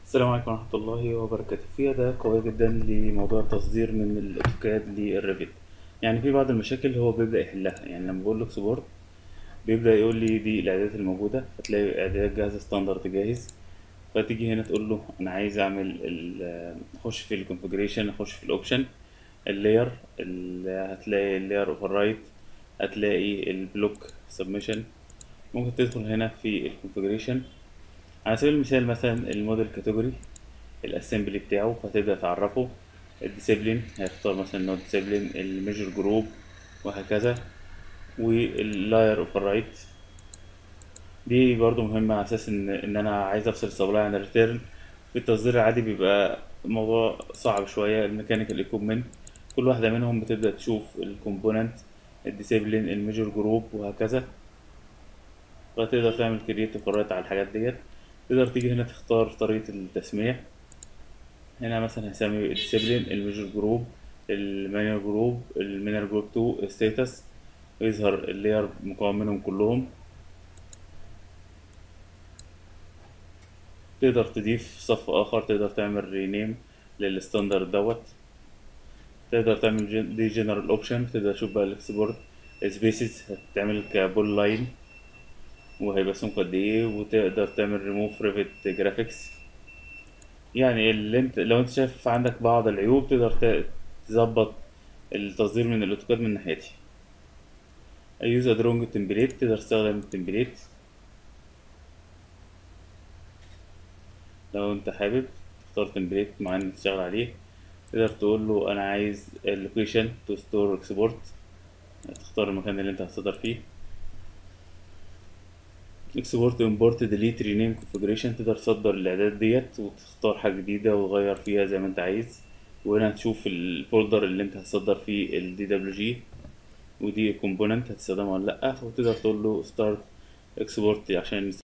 السلام عليكم ورحمة الله وبركاته في أداة قوية جدا لموضوع التصدير من الأوتوكاد للريفت يعني في بعض المشاكل هو بيبدأ يحلها يعني لما بقول له اكسبورت بيبدأ يقول لي دي الإعدادات الموجودة فتلاقي إعدادات جاهزة ستاندرد جاهز فتيجي هنا تقول له أنا عايز أعمل ال- أخش في الكونفجريشن أخش في الأوبشن اللاير هتلاقي اللاير اوفر رايت هتلاقي البلوك سبمشن ممكن تدخل هنا في الكونفجريشن على سبيل المثال مثلا الموديل كاتيجوري الاسمبلي بتاعه فتبدأ تعرفه الديسيبلين هيختار مثلا ان هو ديسيبلين الميجر جروب وهكذا واللاير اوفر رايت دي برضو مهمة على اساس ان ان انا عايز افصل سبلاي عن الريتيرن في التصدير العادي بيبقى الموضوع صعب شوية الميكانيكال ايكوبمنت كل واحدة منهم بتبدأ تشوف الكومبوننت الديسيبلين الميجر جروب وهكذا فتقدر تعمل كرييت اوفرات على الحاجات ديت تقدر تيجي هنا تختار طريقة التسمية هنا مثلا هسمي الديسيبلين الميجر جروب المانيوال جروب المينر جروب 2 ستاتس ويظهر اللاير مكون منهم كلهم تقدر تضيف صف آخر تقدر تعمل رينيم للستاندرد دوت تقدر تعمل جن- دي جنرال اوبشن تقدر تشوف بقى الاكسبورت سبيسز هتتعمل كبول لاين وهيبقى سمكه قد ايه وتقدر تعمل ريموف ريفت جرافيكس يعني اللي انت لو انت شايف عندك بعض العيوب تقدر ت- تظبط التصدير من الاوتوكاد من ناحيتي يوز ادرونج تمبليت تقدر تستخدم التمبليت لو انت حابب تختار تمبليت معين تشتغل عليه تقدر تقول له انا عايز اللوكيشن تو ستور اكسبورت تختار المكان اللي انت هتصدر فيه اكسبورت امبورت ديليت رينيم كونفجريشن تقدر تصدر الاعداد ديت وتختار حاجه جديده وتغير فيها زي ما انت عايز وهنا هتشوف الفولدر اللي انت هتصدر فيه الدي دبليو جي ودي كومبوننت هتستخدمها ولا لا وتقدر تقول له ستارت اكسبورت عشان